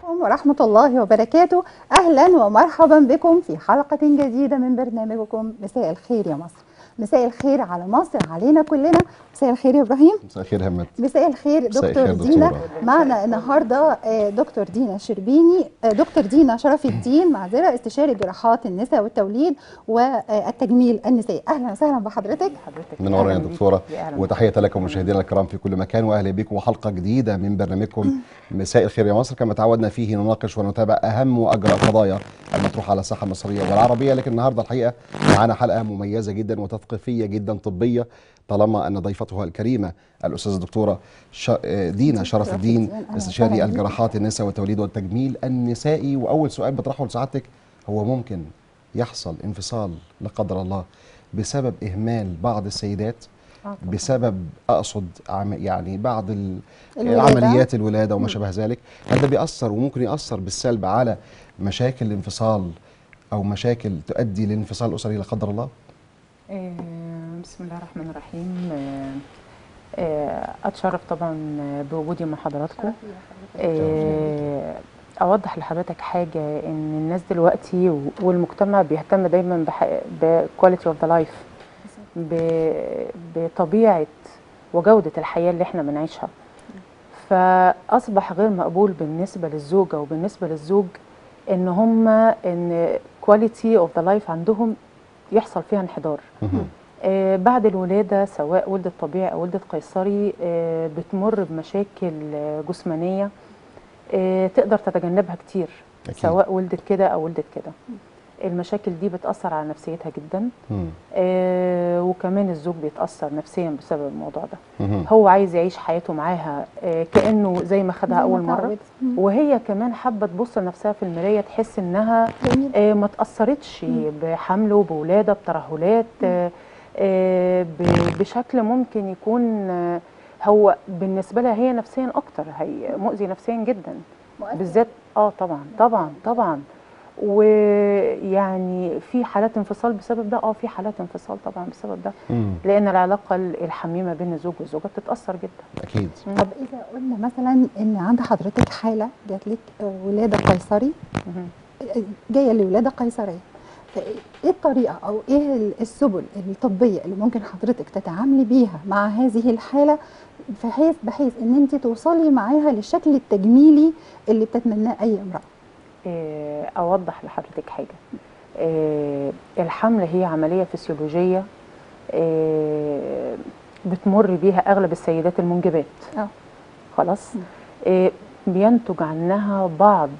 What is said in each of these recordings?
عليكم ورحمة الله وبركاته أهلا ومرحبا بكم في حلقة جديدة من برنامجكم مساء الخير يا مصر مساء الخير على مصر علينا كلنا مساء الخير يا إبراهيم مساء الخير همت مساء الخير مساء دكتور الخير دينا دكتورة. معنا النهارده آه، دكتور دينا شربيني آه، دكتور دينا شرف الدين معذره استشاري جراحات النساء والتوليد والتجميل النسائي اهلا وسهلا بحضرتك حضرتك منورة يا أهلاً بيك. دكتورة يا أهلاً وتحية لكم مشاهدينا الكرام في كل مكان وأهلا بكم وحلقة جديدة من برنامجكم مساء الخير يا مصر كما تعودنا فيه نناقش ونتابع أهم وأجرى القضايا المطروحة على الساحة المصرية والعربية لكن النهاردة الحقيقة معانا حلقة مميزة جدا وتثقيفية جدا طبية طالما أن ضيفتها الكريمة الأستاذة الدكتورة ش... دينا شرف شرف الدين الدين، أهلاً استشاري وسهلاً الجراحات النساء والتوليد والتجميل النسائي وأول سؤال بطرحه لسعادتك هو ممكن يحصل انفصال لا قدر الله بسبب إهمال بعض السيدات آه طبعاً. بسبب اقصد عم يعني بعض ال- الولادة. عمليات الولاده وما شابه ذلك هل ده بيأثر وممكن يأثر بالسلب على مشاكل الانفصال او مشاكل تؤدي للانفصال الاسري لا قدر الله؟ آه، بسم الله الرحمن الرحيم آه، آه، اتشرف طبعا بوجودي مع حضراتكم آه، اوضح لحضرتك حاجه ان الناس دلوقتي و- والمجتمع بيهتم دايما بكواليتي اوف ذا لايف بطبيعه وجوده الحياه اللي احنا بنعيشها فاصبح غير مقبول بالنسبه للزوجه وبالنسبه للزوج ان هم ان كواليتي اوف ذا لايف عندهم يحصل فيها انحدار آه، بعد الولادة سواء ولدت طبيعي أو ولدت قيصري آه، بتمر بمشاكل آه، جسمانية آه، تقدر تتجنبها كتير أكيد. سواء ولدت كده أو ولدت كده المشاكل دي بتأثر على نفسيتها جدا مم. آه، وكمان الزوج بيتأثر نفسيا بسبب الموضوع ده مم. هو عايز يعيش حياته معاها آه، كأنه زي ما خدها أول مرة وهي كمان حابة تبص لنفسها في المراية تحس إنها جميل آه، ما تأثرتش بحمل وبولادة بترهلات آه، آه، ب- بشكل ممكن يكون آه، هو بالنسبة لها هي نفسيا أكتر هي مؤذي نفسيا جدا بالذات اه طبعا طبعا طبعا ويعني في حالات انفصال بسبب ده اه في حالات انفصال طبعا بسبب ده مم. لان العلاقه الحميمه بين الزوج والزوجه بتتاثر جدا اكيد طب اذا قلنا مثلا ان عند حضرتك حاله جات لك آه، ولاده قيصري مهم. آه، جايه لولاده قيصريه ايه الطريقه او ايه ال- السبل الطبيه اللي ممكن حضرتك تتعاملي بيها مع هذه الحاله بحيث بحيث ان انت توصلي معاها للشكل التجميلي اللي بتتمناه اي امراه آه، اوضح لحضرتك حاجه آه، الحمل هي عمليه فسيولوجيه آه، بتمر بيها اغلب السيدات المنجبات اه خلاص آه، بينتج عنها بعض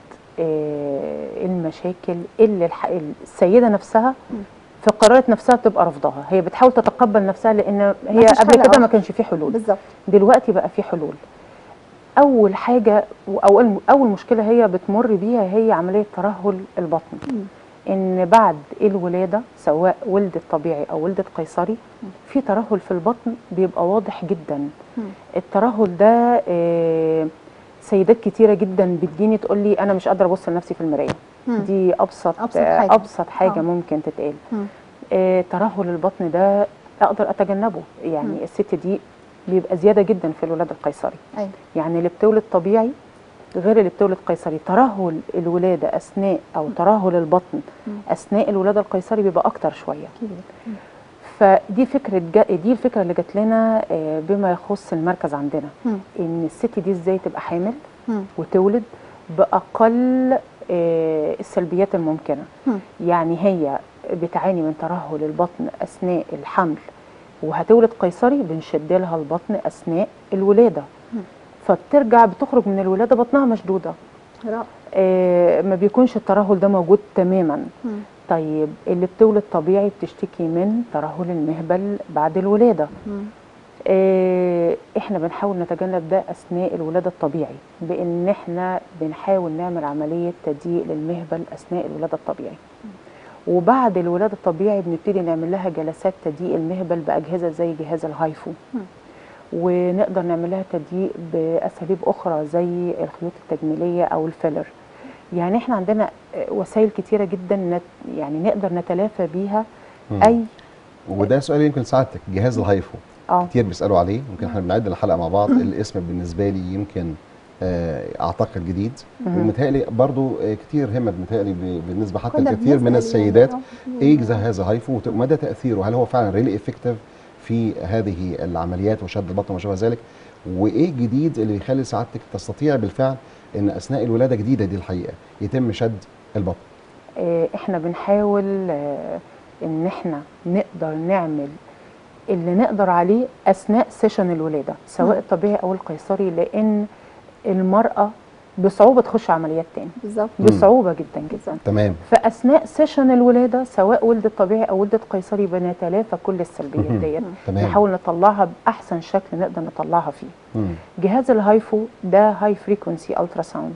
آه، المشاكل اللي الح- السيده نفسها في قرارة نفسها بتبقى رافضاها هي بتحاول تتقبل نفسها لان هي مفيش قبل حل كده ما آخر. كانش فيه حلول بالظبط دلوقتي بقى في حلول اول حاجه او اول اول مشكله هي بتمر بيها هي عمليه ترهل البطن مم. ان بعد الولاده سواء ولدت طبيعي او ولدت قيصري في ترهل في البطن بيبقى واضح جدا مم. الترهل ده آه، سيدات كتيره جدا بتجيني تقول لي انا مش قادره ابص لنفسي في المرايه مم. دي ابسط أبسط آه، حاجة. ابسط حاجه آه. ممكن تتقال مم. آه، ترهل البطن ده اقدر اتجنبه يعني مم. الست دي بيبقى زياده جدا في الولاده القيصري ايوه يعني اللي بتولد طبيعي غير اللي بتولد قيصري ترهل الولاده اثناء او ترهل البطن مم. اثناء الولاده القيصري بيبقى اكتر شويه كبير فدي فكره جا دي الفكره اللي جات لنا آه، بما يخص المركز عندنا مم. ان الست دي ازاي تبقى حامل مم. وتولد باقل آه، السلبيات الممكنه مم. يعني هي بتعاني من ترهل البطن اثناء الحمل وهتولد قيصري بنشد لها البطن اثناء الولاده مم. فبترجع بتخرج من الولاده بطنها مشدوده رائع آه، ما بيكونش الترهل ده موجود تماما مم. طيب اللي بتولد طبيعي بتشتكي من ترهل المهبل بعد الولاده مم. آه، احنا بنحاول نتجنب ده اثناء الولاده الطبيعي بان احنا بنحاول نعمل عمليه تضييق للمهبل اثناء الولاده الطبيعي وبعد الولاده الطبيعي بنبتدي نعمل لها جلسات تضييق المهبل باجهزه زي جهاز الهايفو مم. ونقدر نعمل لها تضييق باساليب اخرى زي الخيوط التجميليه او الفيلر يعني احنا عندنا آه، وسائل كتيره جدا نت يعني نقدر نتلافى بيها مم. اي وده سؤال يمكن سعادتك جهاز الهايفو اه كتير بيسالوا عليه يمكن احنا بنعد الحلقه مع بعض الاسم بالنسبه لي يمكن آه، اعتقد جديد مهم. ومتهيألي برضو آه، كتير همت متهيألي ب- بالنسبه حتى كنا لكثير من بنسأل السيدات يعني، آه، ايه ذا هذا هايفو ومدى تاثيره هل هو فعلا ريلي افكتيف في هذه العمليات وشد البطن وما شابه ذلك وايه الجديد اللي يخلي سعادتك تستطيع بالفعل ان اثناء الولاده جديده دي الحقيقه يتم شد البطن آه، احنا بنحاول آه، ان احنا نقدر نعمل اللي نقدر عليه اثناء سيشن الولاده سواء مم. الطبيعي او القيصري لان المراه بصعوبه تخش عمليات تاني بالظبط مم. بصعوبه جدا جدا تمام فاثناء سيشن الولاده سواء ولدت طبيعي او ولدت قيصري بنتلافى كل السلبيات مهم. ديت تمام نحاول نطلعها باحسن شكل نقدر نطلعها فيه مم. جهاز الهايفو ده هاي فريكونسي الترا ساوند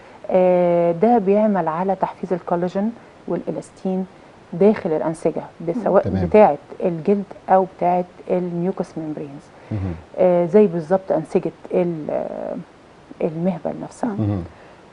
ده بيعمل على تحفيز الكولاجين والالاستين داخل الانسجه سواء تمام. بتاعه الجلد او بتاعه الميوكس ميمبرينز مهم. آه، زي بالظبط انسجه ال- آه، المهبل نفسها مهم.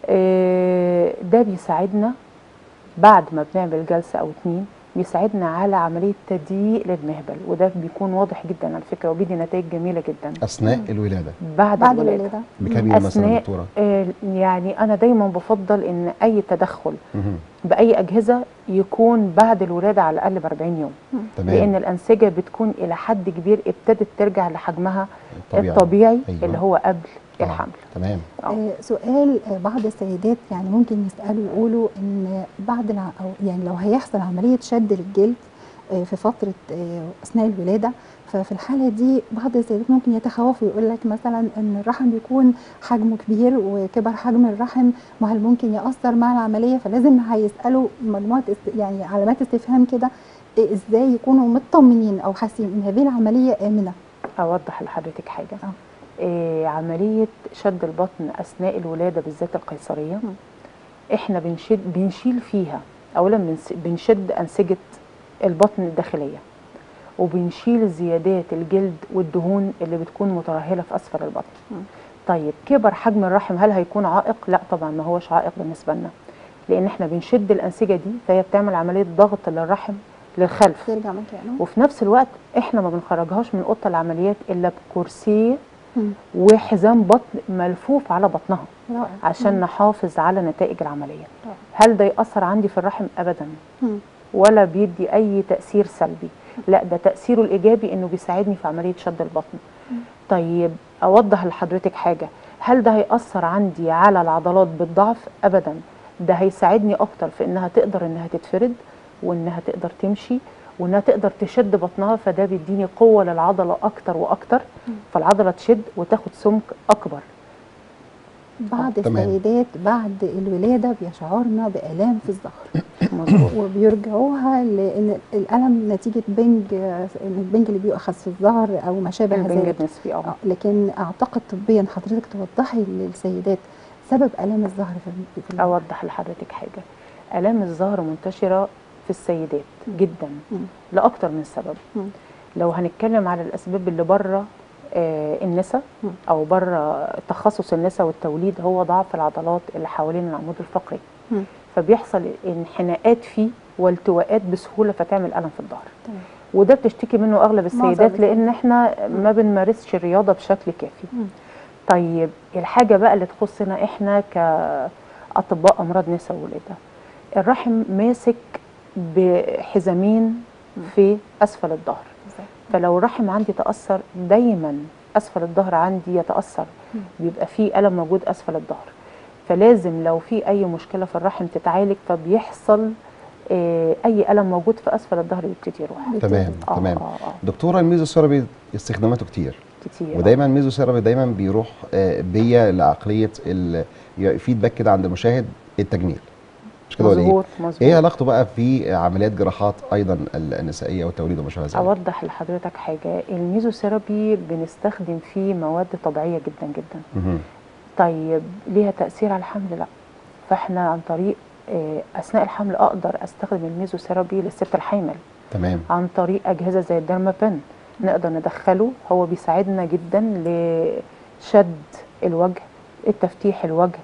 آه، ده بيساعدنا بعد ما بنعمل جلسه او اتنين بيساعدنا على عمليه تضييق للمهبل وده بيكون واضح جدا على فكره وبيدي نتائج جميله جدا اثناء الولاده بعد, بعد الولاده الولاده بكام يوم مثلا أثناء دكتوره آه، يعني انا دايما بفضل ان اي تدخل مهم. باي اجهزه يكون بعد الولاده على الاقل ب 40 يوم تمام لان الانسجه بتكون الى حد كبير ابتدت ترجع لحجمها طبيعي. الطبيعي أيوة. اللي هو قبل آه، الحمل تمام آه. آه، سؤال آه، بعض السيدات يعني ممكن يسالوا يقولوا ان بعد الع... او يعني لو هيحصل عمليه شد للجلد آه، في فتره آه، اثناء الولاده ففي الحاله دي بعض السيدات ممكن يتخوفوا يقول لك مثلا ان الرحم بيكون حجمه كبير وكبر حجم الرحم ما هل ممكن ياثر مع العمليه فلازم هيسالوا مجموعه است... يعني علامات استفهام كده إيه ازاي يكونوا مطمنين او حاسين ان هذه العمليه امنه اوضح لحضرتك حاجه آه. آه عمليه شد البطن اثناء الولاده بالذات القيصريه مم. احنا بنشد بنشيل فيها اولا بنس- بنشد انسجه البطن الداخليه وبنشيل زيادات الجلد والدهون اللي بتكون مترهله في اسفل البطن مم. طيب كبر حجم الرحم هل هيكون عائق لا طبعا ما هوش عائق بالنسبه لنا لان احنا بنشد الانسجه دي فهي بتعمل عمليه ضغط للرحم للخلف ترجع مكانه وفي نفس الوقت احنا ما بنخرجهاش من اوضه العمليات الا بكرسي مم. وحزام بطن ملفوف على بطنها رائع. عشان نحافظ على نتائج العمليه رائع. هل ده ياثر عندي في الرحم ابدا مم. ولا بيدي اي تاثير سلبي لا ده تاثيره الايجابي انه بيساعدني في عمليه شد البطن طيب اوضح لحضرتك حاجه هل ده هياثر عندي على العضلات بالضعف ابدا ده هيساعدني اكتر في انها تقدر انها تتفرد وانها تقدر تمشي وانها تقدر تشد بطنها فده بيديني قوه للعضله اكتر واكتر فالعضله تشد وتاخد سمك اكبر بعض تمام. السيدات بعد الولادة بيشعرن بآلام في الظهر مظبوط وبيرجعوها لأن الألم نتيجة بنج البنج اللي بيؤخذ في الظهر أو ما شابه البنج ذلك النسبي اه آه، لكن أعتقد طبيا حضرتك توضحي للسيدات سبب آلام الظهر في في الولاده اوضح لحضرتك حاجه الام الظهر منتشره في السيدات جدا مم. لاكتر من سبب مم. لو هنتكلم على الاسباب اللي بره آه النساء مم. او بره تخصص النساء والتوليد هو ضعف العضلات اللي حوالين العمود الفقري مم. فبيحصل انحناءات فيه والتواءات بسهوله فتعمل الم في الظهر تمام. وده بتشتكي منه اغلب السيدات السيدات. لان احنا ما بنمارسش الرياضه بشكل كافي مم. طيب الحاجه بقى اللي تخصنا احنا كاطباء امراض نساء وولاده الرحم ماسك بحزامين في اسفل الظهر بالظبط. فلو الرحم عندي تاثر دايما اسفل الظهر عندي يتاثر مم. بيبقى فيه الم موجود اسفل الظهر فلازم لو في اي مشكله في الرحم تتعالج فبيحصل آه، اي الم موجود في اسفل الظهر يبتدي يروح تمام آه، تمام آه، آه، دكتوره الميزوثيرابي استخداماته كتير كتير ودايما الميزوثيرابي دايما بيروح آه، بيا لعقليه ال- فيدباك كده عند المشاهد التجميل مش كده ولا ايه؟ مظبوط مظبوط ايه علاقته بقى في عمليات جراحات ايضا النسائيه والتوليد وما شابه ذلك؟ اوضح لحضرتك حاجه الميزوثيرابي بنستخدم فيه مواد طبيعيه جدا جدا مهم. طيب ليها تاثير على الحمل لا فاحنا عن طريق آه، اثناء الحمل اقدر استخدم الميزوثيرابي للست الحامل تمام عن طريق اجهزه زي الديرمابين نقدر ندخله هو بيساعدنا جدا لشد الوجه التفتيح الوجه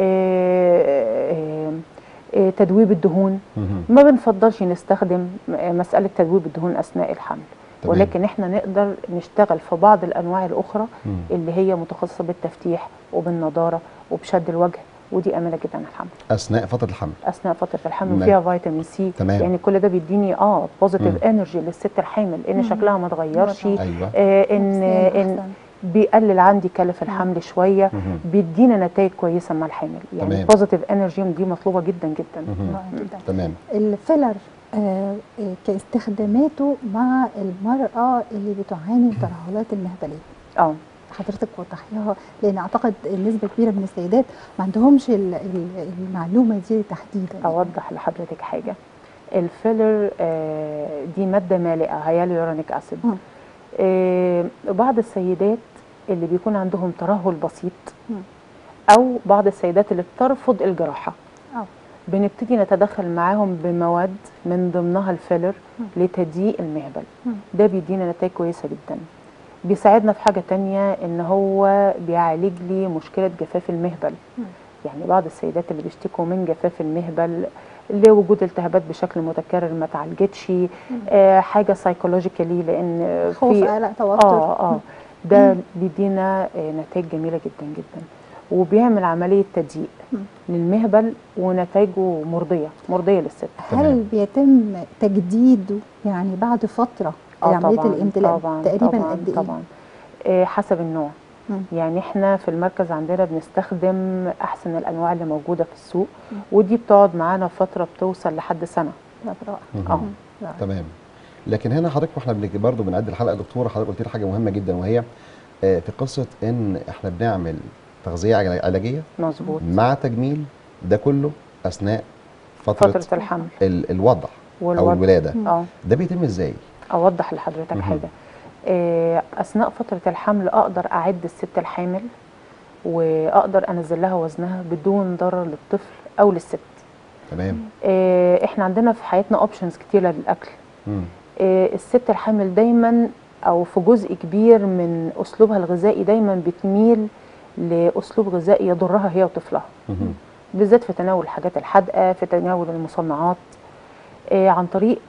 آه، آه، آه، تدويب الدهون مهم. ما بنفضلش نستخدم م- مساله تدويب الدهون اثناء الحمل تمام. ولكن احنا نقدر نشتغل في بعض الانواع الاخرى مم. اللي هي متخصصه بالتفتيح وبالنضاره وبشد الوجه ودي امنه جدا الحمل اثناء فتره الحمل اثناء فتره الحمل نعم. وفيها فيتامين سي تمام. يعني كل ده بيديني اه مم. بوزيتيف انرجي للست الحامل ان مم. شكلها ما اتغيرش طبعاً. ايوه آه ان نفسياً ان أحسن. بيقلل عندي كلف الحمل شويه مهم. بيدينا نتائج كويسه مع الحامل يعني تمام. بوزيتيف انرجي دي مطلوبه جدا جدا مهم. رائع جدا تمام الفيلر آه، آه، كاستخداماته مع المرأة اللي بتعاني من ترهلات المهبلية اه حضرتك وضحيها لان اعتقد نسبه كبيره من السيدات ما عندهمش ال- ال- المعلومه دي تحديدا اوضح لحضرتك حاجه الفيلر آه، دي ماده مالئه هيالورونيك اسيد مم. آه، بعض السيدات اللي بيكون عندهم ترهل بسيط مم. او بعض السيدات اللي بترفض الجراحه اه بنبتدي نتدخل معاهم بمواد من ضمنها الفيلر مم. لتضييق المهبل مم. ده بيدينا نتائج كويسه جدا بيساعدنا في حاجه تانية ان هو بيعالج لي مشكله جفاف المهبل مم. يعني بعض السيدات اللي بيشتكوا من جفاف المهبل لوجود التهابات بشكل متكرر ما تعالجتش آه حاجه سايكولوجيكالي لان خوف في قلق توتر اه اه ده بيدينا آه، نتائج جميله جدا جدا وبيعمل عمليه تضييق مم. للمهبل ونتائجه مرضيه مرضيه للست تمام. هل بيتم تجديده يعني بعد فتره اه عمليه طبعا الامتلاء طبعا تقريبا طبعا قد ايه طبعا آه حسب النوع مم. يعني احنا في المركز عندنا بنستخدم احسن الانواع اللي موجوده في السوق مم. ودي بتقعد معانا فتره بتوصل لحد سنه لا رائع مهم. اه رائع. تمام لكن هنا حضرتك واحنا بنج- برضه بنعد الحلقه يا دكتوره حضرتك قلت لي حاجه مهمه جدا وهي آه، في قصه ان احنا بنعمل تغذيه علا- علاجيه مظبوط مع تجميل ده كله اثناء فتره, فتره الحمل ال- الوضع او والوضع الولاده مم. اه ده بيتم ازاي اوضح لحضرتك مهم. حاجه آه، اثناء فتره الحمل اقدر اعد الست الحامل واقدر انزل لها وزنها بدون ضرر للطفل او للست تمام آه، احنا عندنا في حياتنا اوبشنز كتيره للاكل مم. آه، الست الحامل دايما او في جزء كبير من اسلوبها الغذائي دايما بتميل لاسلوب غذائي يضرها هي وطفلها مهم. بالذات في تناول الحاجات الحادقه في تناول المصنعات آه، عن طريق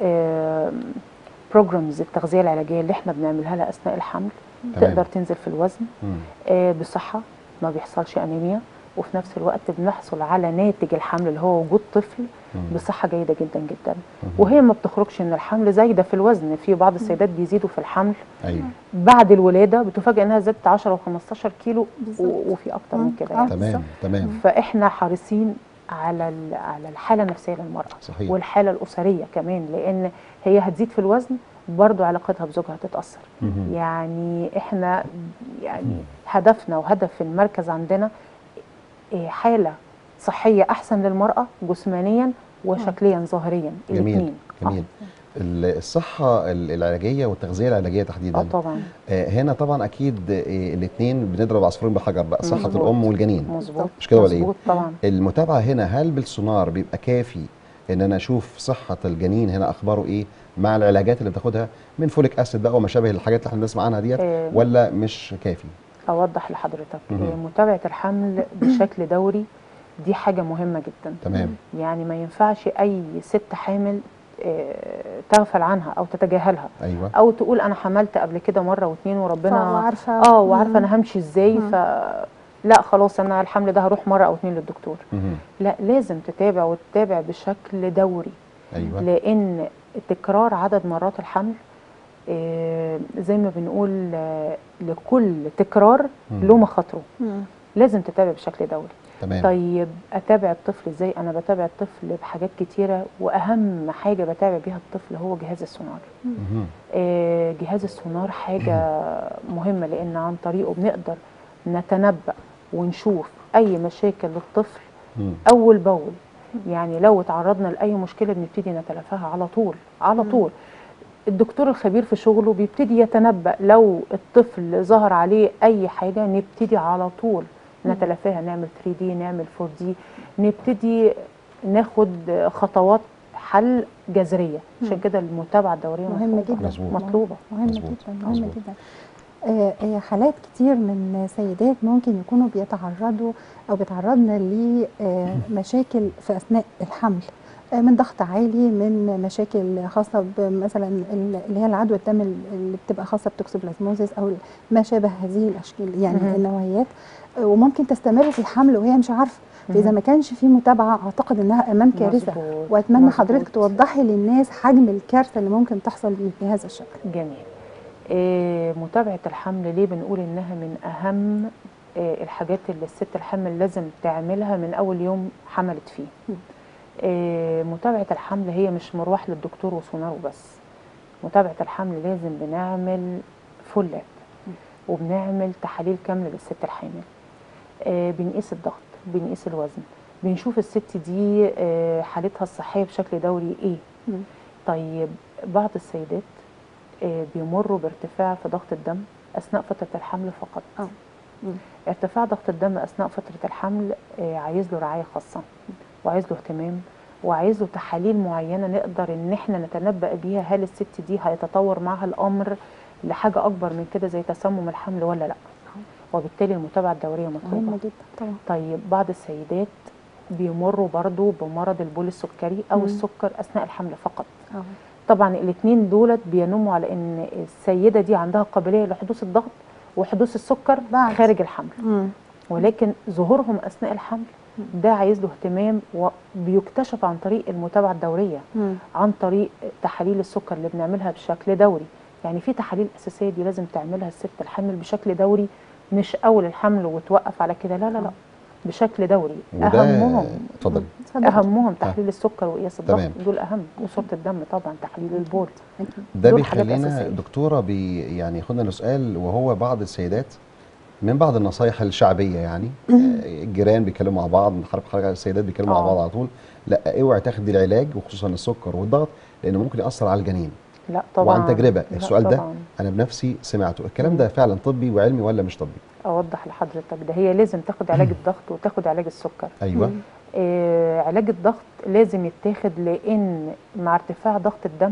بروجرامز التغذيه العلاجيه اللي احنا بنعملها لها اثناء الحمل تمام. تقدر تنزل في الوزن مم. آه، بصحه ما بيحصلش انيميا وفي نفس الوقت بنحصل على ناتج الحمل اللي هو وجود طفل مم. بصحه جيده جدا جدا مهم. وهي ما بتخرجش من الحمل زايده في الوزن في بعض السيدات بيزيدوا في الحمل ايوه بعد الولاده بتفاجئ انها زادت 10 و15 كيلو بالظبط. و- وفي اكتر من مم. كده آه. يعني تمام تمام فاحنا حريصين على ال- على الحاله النفسيه للمراه صحيح والحاله الاسريه كمان لان هي هتزيد في الوزن برضو علاقتها بزوجها هتتاثر مهم. يعني احنا يعني هدفنا وهدف المركز عندنا إيه، حاله صحيه احسن للمراه جسمانيا وشكليا ظاهريا جميل الاثنين جميل ال- الصحه ال- العلاجيه والتغذيه العلاجيه تحديدا اه طبعا آه، هنا طبعا اكيد الاثنين بنضرب عصفورين بحجر بقى صحه مظبوط. الام والجنين مظبوط مش كده ولا إيه؟ مظبوط طبعا المتابعه هنا هل بالسونار بيبقى كافي ان انا اشوف صحه الجنين هنا اخباره ايه مع العلاجات اللي بتاخدها من فوليك اسيد بقى وما شابه الحاجات اللي احنا بنسمع عنها ديت آه، ولا مش كافي اوضح لحضرتك مهم. إيه، متابعه الحمل بشكل دوري دي حاجه مهمه جدا تمام يعني ما ينفعش اي ست حامل آه، تغفل عنها او تتجاهلها ايوه او تقول انا حملت قبل كده مره واتنين وربنا وعارفه اه وعارفه انا همشي ازاي مم. ف لا خلاص انا الحمل ده هروح مره او اتنين للدكتور مهم. لا لازم تتابع وتتابع بشكل دوري ايوه لان تكرار عدد مرات الحمل آه، زي ما بنقول آه، لكل تكرار مم. له مخاطره مم. لازم تتابع بشكل دوري تمام طيب اتابع الطفل ازاي انا بتابع الطفل بحاجات كتيره واهم حاجه بتابع بيها الطفل هو جهاز السونار مهم. آه، جهاز السونار حاجه مهمه لان عن طريقه بنقدر نتنبأ ونشوف اي مشاكل للطفل مم. اول باول يعني لو تعرضنا لاي مشكله بنبتدي نتلافاها على طول على مم. طول الدكتور الخبير في شغله بيبتدي يتنبأ لو الطفل ظهر عليه اي حاجه نبتدي على طول مم. نتلافاها نعمل 3 دي نعمل 4 دي نبتدي ناخد خطوات حل جذريه عشان مم. كده المتابعه الدوريه مهمة مطلوبة. جدا مظبوط. مطلوبه مهمة مظبوط. جدا مهمة مظبوط. جدا آه، آه، حالات كتير من سيدات ممكن يكونوا بيتعرضوا او بيتعرضن لمشاكل في اثناء الحمل آه، من ضغط عالي من مشاكل خاصه بمثلا ال- اللي هي العدوى الدم اللي بتبقى خاصه بتوكسوبلازموزيس او ما شابه هذه الاشكال يعني مهم. النوعيات آه، وممكن تستمر في الحمل وهي مش عارفه فاذا مهم. ما كانش في متابعه اعتقد انها امام كارثه مظبوط، واتمنى مظبوط. حضرتك توضحي للناس حجم الكارثه اللي ممكن تحصل بهذا الشكل جميل آه، متابعة الحمل ليه بنقول إنها من أهم آه، الحاجات اللي الست الحامل لازم تعملها من أول يوم حملت فيه م. آه، متابعة الحمل هي مش مروح للدكتور وسونار وبس متابعة الحمل لازم بنعمل فول لاب وبنعمل تحاليل كاملة للست الحامل آه، بنقيس الضغط بنقيس الوزن بنشوف الست دي آه، حالتها الصحية بشكل دوري ايه م. طيب بعض السيدات آه، بيمروا بارتفاع في ضغط الدم اثناء فتره الحمل فقط اه مم. ارتفاع ضغط الدم اثناء فتره الحمل آه، عايز له رعايه خاصه وعايز له اهتمام وعايز له تحاليل معينه نقدر ان احنا نتنبأ بيها هل الست دي هيتطور معها الامر لحاجه اكبر من كده زي تسمم الحمل ولا لا وبالتالي المتابعه الدوريه مطلوبه مهمه جدا طبعا طيب بعض السيدات بيمروا برضو بمرض البول السكري او مم. السكر اثناء الحمل فقط اه طبعا الاثنين دولت بينموا على ان السيده دي عندها قابليه لحدوث الضغط وحدوث السكر بعد. خارج الحمل مم. ولكن ظهورهم اثناء الحمل ده عايز له اهتمام وبيكتشف عن طريق المتابعه الدوريه مم. عن طريق تحاليل السكر اللي بنعملها بشكل دوري يعني في تحاليل اساسيه دي لازم تعملها الست الحامل بشكل دوري مش اول الحمل وتوقف على كده لا لا لا بشكل دوري وده اهمهم اتفضل اتفضل. اهمهم تحليل السكر وقياس الضغط تمام. دول اهم وصوره الدم طبعا تحليل البول أكيد. ده دول حاجات بيخلينا أساسية. دكتوره بي يعني خدنا نسأل وهو بعض السيدات من بعض النصايح الشعبيه يعني آه، الجيران بيتكلموا مع بعض حرب حاجه السيدات بيتكلموا مع آه. بعض على طول لا اوعي تاخدي العلاج وخصوصا السكر والضغط لانه ممكن ياثر على الجنين لا طبعا وعن تجربه لا السؤال ده طبعا. انا بنفسي سمعته الكلام ده فعلا طبي وعلمي ولا مش طبي اوضح لحضرتك ده هي لازم تاخد علاج الضغط وتاخد علاج السكر ايوه مم. آه علاج الضغط لازم يتاخد لان مع ارتفاع ضغط الدم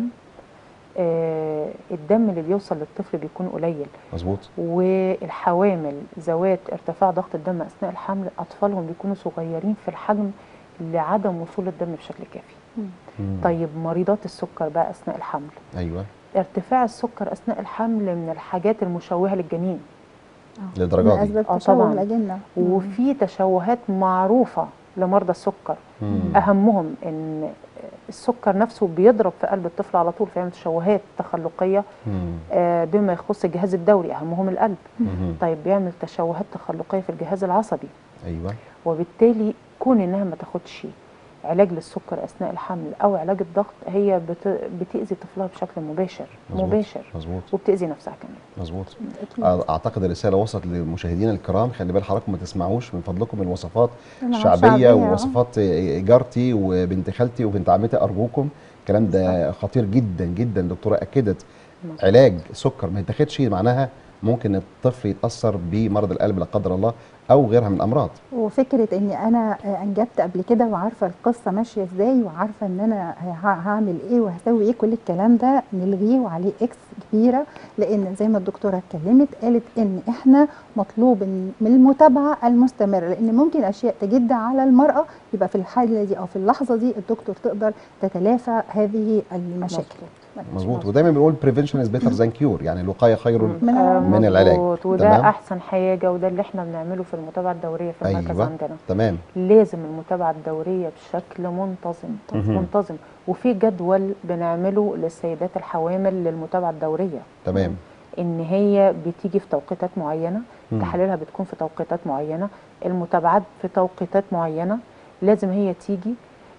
آه الدم اللي بيوصل للطفل بيكون قليل مظبوط والحوامل ذوات ارتفاع ضغط الدم اثناء الحمل اطفالهم بيكونوا صغيرين في الحجم لعدم وصول الدم بشكل كافي مم. طيب مريضات السكر بقى اثناء الحمل ايوه ارتفاع السكر اثناء الحمل من الحاجات المشوهه للجنين آه. للدرجة من دي. اسباب آه تشوه طبعاً. الاجنه وفي تشوهات معروفه لمرضى السكر مم. اهمهم ان السكر نفسه بيضرب في قلب الطفل على طول فيعمل تشوهات تخلقيه مم. آه، بما يخص الجهاز الدوري اهمهم القلب مم. طيب بيعمل تشوهات تخلقيه في الجهاز العصبي ايوه وبالتالي كون انها ما تاخدش علاج للسكر اثناء الحمل او علاج الضغط هي بت... بتاذي طفلها بشكل مباشر مظبوط. مباشر مظبوط وبتاذي نفسها كمان مظبوط أكيد. اعتقد الرساله وصلت لمشاهدينا الكرام خلي بال حضراتكم ما تسمعوش من فضلكم الوصفات نعم، الشعبيه شعبية، آه. ووصفات جارتي وبنت خالتي وبنت عمتي ارجوكم الكلام ده خطير جدا جدا دكتوره اكدت مظبوط. علاج سكر ما يتاخدش معناها ممكن الطفل يتاثر بمرض القلب لا قدر الله او غيرها من الامراض وفكره اني انا انجبت قبل كده وعارفه القصه ماشيه ازاي وعارفه ان انا ه- هعمل ايه وهسوي ايه كل الكلام ده نلغيه وعليه اكس كبيره لان زي ما الدكتوره اتكلمت قالت ان احنا مطلوب إن من المتابعه المستمره لان ممكن اشياء تجد على المراه يبقى في الحاله دي او في اللحظه دي الدكتور تقدر تتلافى هذه المشاكل مظبوط ودايما بنقول بريفنشن از بيتر ذان كيور يعني الوقايه خير من آه، من العلاج. مظبوط. وده تمام. احسن حاجه وده اللي احنا بنعمله في المتابعه الدوريه في المركز ايوه عندنا تمام لازم المتابعه الدوريه بشكل منتظم مهم. منتظم وفي جدول بنعمله للسيدات الحوامل للمتابعه الدوريه تمام ان هي بتيجي في توقيتات معينه مم. تحاليلها بتكون في توقيتات معينه المتابعات في توقيتات معينه لازم هي تيجي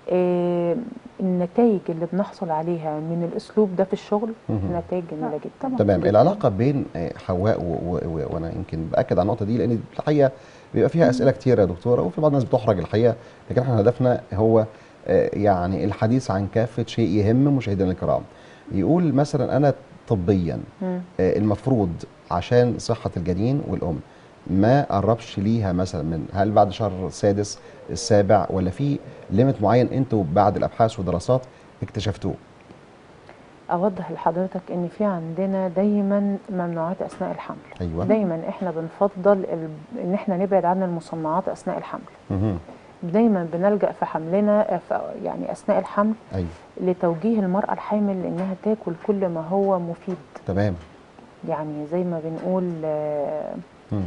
آه النتائج اللي بنحصل عليها من الاسلوب ده في الشغل مهم. نتائج جميله جدا طبعاً. تمام جداً. العلاقه بين آه، حواء و- و- و- وانا يمكن باكد على النقطه دي لان الحقيقه بيبقى فيها اسئله كتيره يا دكتوره وفي بعض الناس بتحرج الحقيقه لكن احنا هدفنا هو آه، يعني الحديث عن كافه شيء يهم مشاهدينا الكرام يقول مثلا انا طبيا مم. آه، المفروض عشان صحه الجنين والام ما قربش ليها مثلا من هل بعد شهر السادس السابع ولا في ليميت معين انتوا بعد الابحاث والدراسات اكتشفتوه اوضح لحضرتك ان في عندنا دايما ممنوعات اثناء الحمل ايوه دايما احنا بنفضل ال... ان احنا نبعد عن المصنعات اثناء الحمل مهم. دايما بنلجا في حملنا في يعني اثناء الحمل ايوه لتوجيه المراه الحامل انها تاكل كل ما هو مفيد تمام يعني زي ما بنقول آه، مم.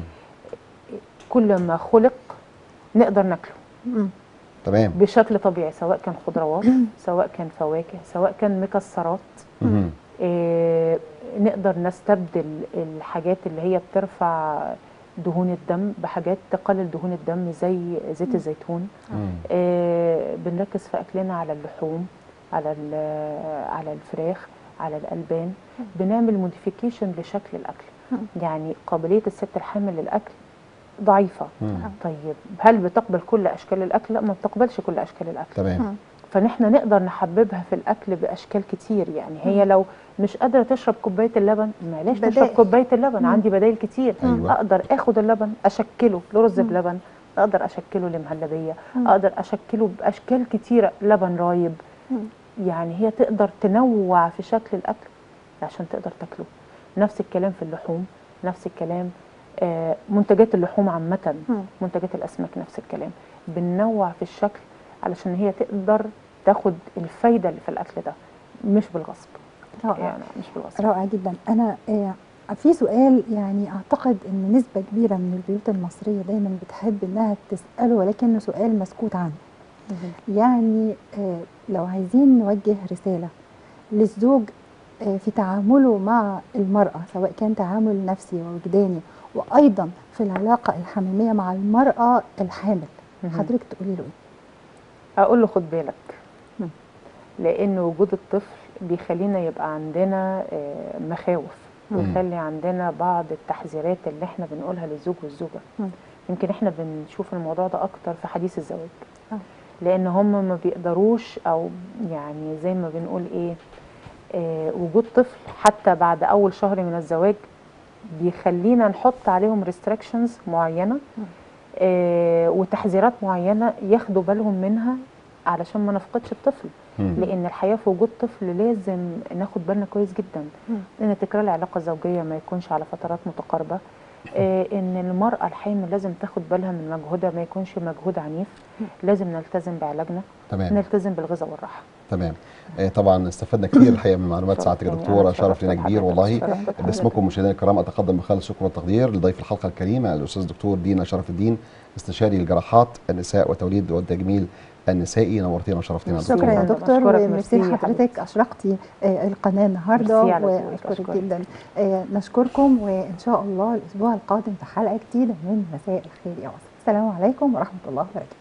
كل ما خلق نقدر ناكله مم. تمام بشكل طبيعي سواء كان خضروات سواء كان فواكه سواء كان مكسرات مم. آه، نقدر نستبدل الحاجات اللي هي بترفع دهون الدم بحاجات تقلل دهون الدم زي زيت الزيتون مم. آه، بنركز في اكلنا على اللحوم على ال- على الفراخ على الالبان بنعمل موديفيكيشن لشكل الاكل يعني قابليه الست الحامل للاكل ضعيفه مم. طيب هل بتقبل كل اشكال الاكل لا ما بتقبلش كل اشكال الاكل تمام فنحن نقدر نحببها في الاكل باشكال كتير يعني هي لو مش قادره تشرب كوبايه اللبن معلش تشرب بدائل. كوبايه اللبن عندي بدائل كتير أيوة. اقدر اخد اللبن اشكله لرز بلبن اقدر اشكله لمهلبيه اقدر اشكله باشكال كتيره لبن رايب يعني هي تقدر تنوع في شكل الاكل عشان تقدر تاكله نفس الكلام في اللحوم نفس الكلام آه، منتجات اللحوم عامه مم. منتجات الاسماك نفس الكلام بننوع في الشكل علشان هي تقدر تاخد الفايده اللي في الاكل ده مش بالغصب رائع يعني مش بالغصب رائع جدا انا آه، في سؤال يعني اعتقد ان نسبه كبيره من البيوت المصريه دايما بتحب انها تساله ولكنه سؤال مسكوت عنه يعني آه، لو عايزين نوجه رساله للزوج آه، في تعامله مع المراه سواء كان تعامل نفسي ووجداني وايضا في العلاقه الحميميه مع المراه الحامل مهم. حضرتك تقولي له ايه اقول له خد بالك مم. لان وجود الطفل بيخلينا يبقى عندنا آه، مخاوف مم. بيخلي عندنا بعض التحذيرات اللي احنا بنقولها للزوج والزوجه مم. يمكن احنا بنشوف الموضوع ده اكتر في حديث الزواج آه. لان هم ما بيقدروش او يعني زي ما بنقول ايه آه وجود طفل حتى بعد اول شهر من الزواج بيخلينا نحط عليهم ريستريكشنز معينه آه وتحذيرات معينه ياخدوا بالهم منها علشان ما نفقدش الطفل مم. لان الحياه في وجود طفل لازم ناخد بالنا كويس جدا مم. ان تكرار العلاقه الزوجيه ما يكونش على فترات متقاربه آه ان المراه الحامل لازم تاخد بالها من مجهودها ما يكونش مجهود عنيف لازم نلتزم بعلاجنا تمام نلتزم بالغذاء والراحه تمام آه، طبعا استفدنا كتير الحقيقه من معلومات شرف سعادتك يا لينا. دكتوره أنا شرف لنا شرفت كبير بحضرتك. والله شرفت بحضرتك. باسمكم مشاهدينا الكرام اتقدم بخالص الشكر والتقدير لضيف الحلقه الكريمه الاستاذ دكتور دينا شرف الدين استشاري الجراحات النساء والتوليد والتجميل النسائي نورتينا وشرفتينا يا شكراً شكرا يا فندم. دكتور أشكرك، وميرسي ميرسي يا لحضرتك حبيبتي. اشرقتي آه، القناه النهارده ميرسي على ذوقك، واشكرك أشكرك. جدا آه، نشكركم وان شاء الله الاسبوع القادم في حلقه جديده من مساء الخير يا مصر السلام عليكم ورحمه الله وبركاته